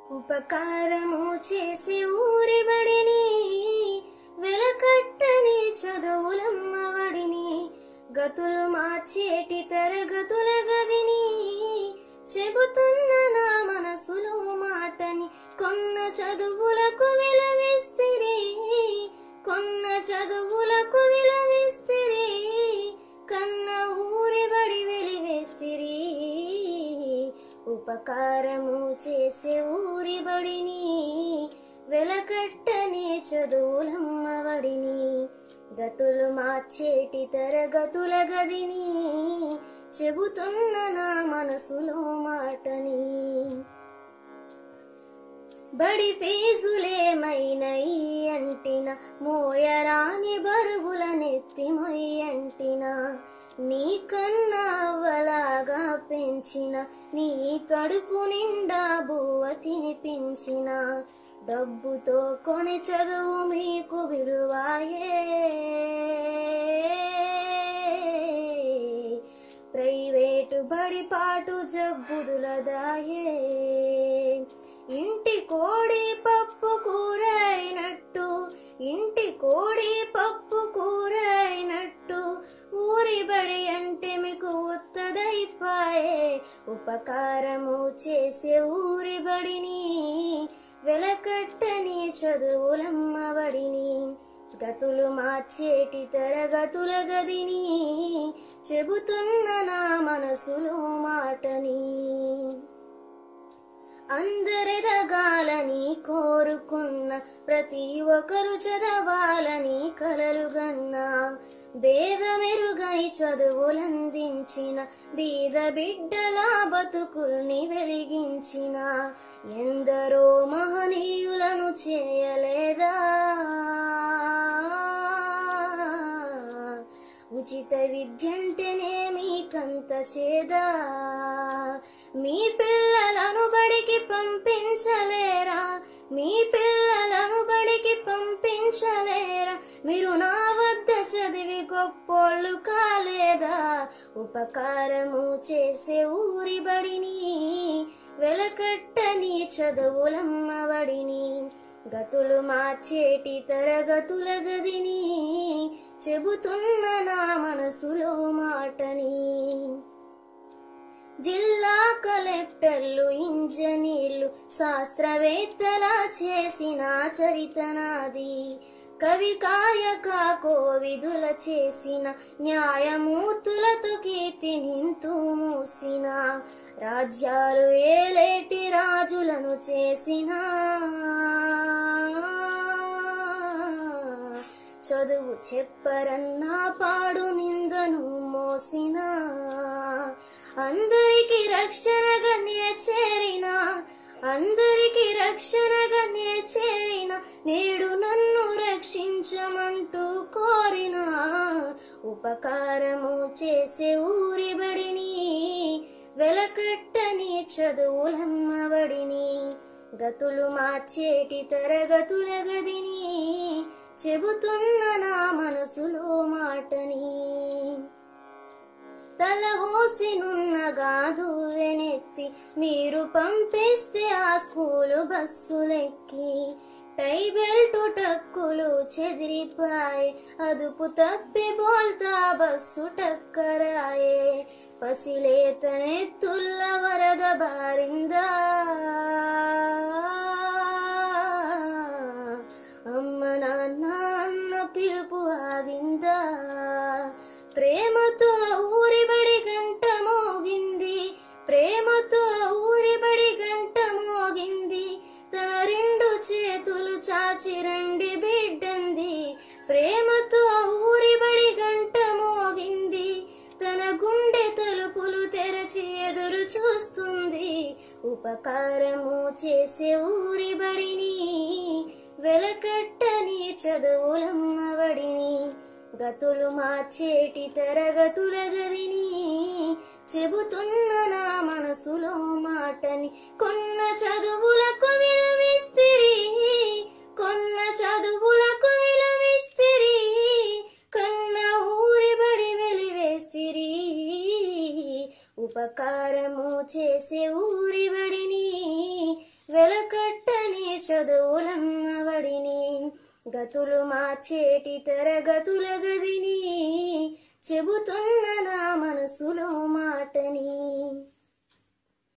ఉపకారము చేసి ఊరి బడిని వెలకట్టని చదువులమ్మవడిని గతులు మార్చేటి తరగతుల గదిని చెబుతున్న నా మనసులో మాటని కొన్న చదువులకు విలువిస్తిరి కొన్న చదువులకు విలువిస్తిరి కన్న ఊరి బడి వెలివేస్తిరి ఉపకారము చేసే ఊరి బడిని వెలకట్టని చదువులమ్మవడిని గతులు మార్చేటి తరగతుల గదిని చెబుతున్న నా మనసులో మాటని బడి ఫీజులేమైనయి అంటిన మోయరాని బరుగుల నెత్తి మొయ్యంటిన నీ కన్నా అవలాగా పెంచిన నీ కడుపు నిండా బువ్వ తినిపించిన డబ్బుతో కొని చదువు మీకు విలువాయే ప్రైవేటు బడి పాటు జబ్బుదులదాయే ఇంటి కోడి పప్పు కూర అయినట్టు ఇంటి కోడి పప్పు కూర అయినట్టు ఊరి బడి అంటే మీకు ఉత్తదైపాయే ఉపకారము చేసే ఊరి బడిని వెలకట్టని చదువులమ్మబడిని గతులు మార్చేటి తరగతుల గదిని చెబుతున్న నా మనసులో మాటని అందరెదగాలని కోరుకున్న ప్రతి ఒక్కరు చదవాలని కలలుగన్నా భేదమెరుగని చదువులందించిన బీద బిడ్డల బతుకుల్ని వెలిగించిన ఎందరో మహనీయులను చేయలేదా ఉచిత విద్యంటేనే మీకంత చేదా మీ పిల్లలను బడికి పంపించలేరా మీ పిల్లలను బడికి పంపించలేరా మీరు నా వద్ద చదివి గొప్పోళ్ళు కాలేదా ఉపకారము చేసే ఊరి బడిని వెలకట్టని చదువులమ్మబడిని గతులు మార్చేటి తరగతుల గదిని చెబుతున్న నా మనసులో మాటని జిల్లా కలెక్టర్లు ఇంజనీర్లు శాస్త్రవేత్తలా చేసిన చరితనాది కవి కాయక కోవిదుల చేసిన న్యాయమూర్తులతో కీర్తి నింతూ మూసిన రాజ్యాలు ఏలేటి రాజులను చేసిన చదువు చెప్పరన్నా పాడు నిందను మోసిన అందరికి రక్షణగా నేర్చేరిన అందరికి రక్షణగా నేర్చేరిన నేడు నన్ను రక్షించమంటూ కోరిన ఉపకారము చేసే ఊరి బడిని వెలకట్టని చదువులమ్మబడిని గతులు మార్చేటి తరగతుల గదిని చెబుతున్న నా మనసులో మాటని తల ఓసినున్నగాదు వెనెత్తి మీరు పంపిస్తే ఆ స్కూలు బస్సులెక్కి టై బెల్ట్ టక్కులు చెదిరిపాయే అదుపు తప్పి బోల్తా బస్సు టక్కరాయే పసిలేతనెత్తుల్ల వరద బారిందా అమ్మ నాన్న అన్న పిలుపు ఆగిందా ప్రేమతో ఊరి బడి గంట మోగింది ప్రేమతో ఊరి బడి గంట మోగింది తన రెండు చేతులు చాచి రండి బిడ్డంది ప్రేమతో ఊరి బడి గంట మోగింది తన గుండె తలుపులు తెరచి ఎదురు చూస్తుంది ఉపకారము చేసే ఊరి బడిని వెలకట్టని చదువులమ్మబడిని గతులు మార్చేటి తరగతుల గదిని చెబుతున్న నా మనసులో మాటని కొన్న చదువులకు విలువిస్తిరి కొన్న చదువులకు విలువిస్తిరి కన్న ఊరి బడి వెలివేస్తిరి ఉపకారము చేసే ఊరి బడిని వెలక చదువులన్నవడిని గతులు మార్చేటి తరగతుల గదిని చెబుతున్న నా మనసులో